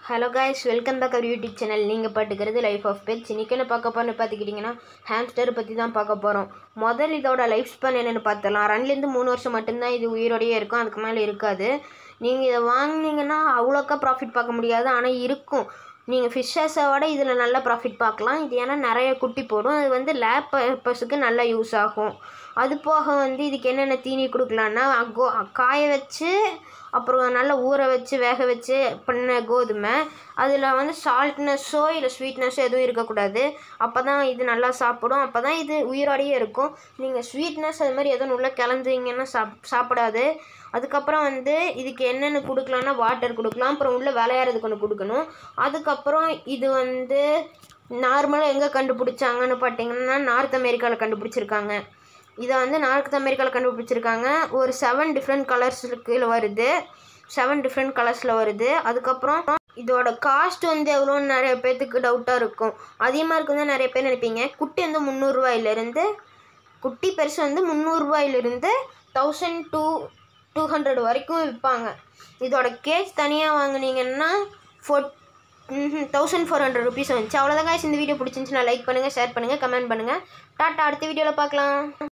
hello guys welcome back our YouTube channel நீங்கள் பாட்டுக்கிறது life of pets இன்றைக்கி என்ன பார்க்க போகிறோன்னு பார்த்துக்கிட்டிங்கன்னா ஹேம்ஸ்டர் பற்றி தான் பார்க்க போகிறோம் முதல் இதோட லைஃப் ஸ்பேன் என்னென்னு பார்த்தலாம் ரெண்டுலேருந்து மூணு வருஷம் மட்டும்தான் இது உயிரோடையே இருக்கும் அதுக்கு மேலே இருக்காது நீங்கள் இதை வாங்குனீங்கன்னா அவ்வளோக்கா ப்ராஃபிட் பார்க்க முடியாது ஆனால் இருக்கும் நீங்கள் ஃபிஷ்ஷஸை விட இதில் நல்ல ப்ராஃபிட் பார்க்கலாம் இது ஏன்னா நிறைய குட்டி போடும் அது வந்து லேப் பர்பஸுக்கு நல்லா யூஸ் ஆகும் அது போக வந்து இதுக்கு என்னென்ன தீனி கொடுக்கலான்னா கோ காய வச்சு அப்புறம் நல்லா ஊற வச்சு வேக வச்சு பண்ண கோதுமை அதில் வந்து சால்ட்னஸோ இல்லை ஸ்வீட்னஸோ எதுவும் இருக்கக்கூடாது அப்போ தான் இது நல்லா சாப்பிடும் அப்போ தான் இது உயிரோடையே இருக்கும் நீங்கள் ஸ்வீட்னஸ் அது மாதிரி எதுவும் உள்ள கலந்தீங்கன்னா சாப் சாப்பிடாது அதுக்கப்புறம் வந்து இதுக்கு என்னென்ன கொடுக்கலான்னா வாட்டர் கொடுக்கலாம் அப்புறம் உள்ளே விளையாடுறதுக்கு ஒன்று கொடுக்கணும் அதுக்கப்புறம் இது வந்து நார்மலாக எங்கே கண்டுபிடிச்சாங்கன்னு பார்த்தீங்கன்னா நார்த் அமெரிக்காவில் கண்டுபிடிச்சிருக்காங்க இதை வந்து நார்த் அமெரிக்காவில் கண்டுபிடிச்சிருக்காங்க ஒரு செவன் டிஃப்ரெண்ட் கலர்ஸுக்கு வருது செவன் டிஃப்ரெண்ட் கலர்ஸில் வருது அதுக்கப்புறம் இதோட காஸ்ட் வந்து எவ்வளோன்னு நிறைய பேர்த்துக்கு டவுட்டாக இருக்கும் அதிகமாக இருக்குன்னு நிறைய பேர் நினைப்பீங்க குட்டி வந்து முந்நூறுரூவாயிலேருந்து குட்டி பெருசு வந்து முந்நூறுரூவாயிலிருந்து தௌசண்ட் டூ டூ ஹண்ட்ரட் வரைக்கும் விற்பாங்க இதோட கேஜ் தனியாக வாங்குனீங்கன்னா four thousand four hundred rupees வந்துச்சு அவ்வளோதான் guys இந்த வீடியோ பிடிச்சிருந்துச்சுன்னா லைக் பண்ணுங்கள் ஷேர் பண்ணுங்கள் கமெண்ட் பண்ணுங்கள் டாட்டா அடுத்த வீடியோவில் பார்க்கலாம்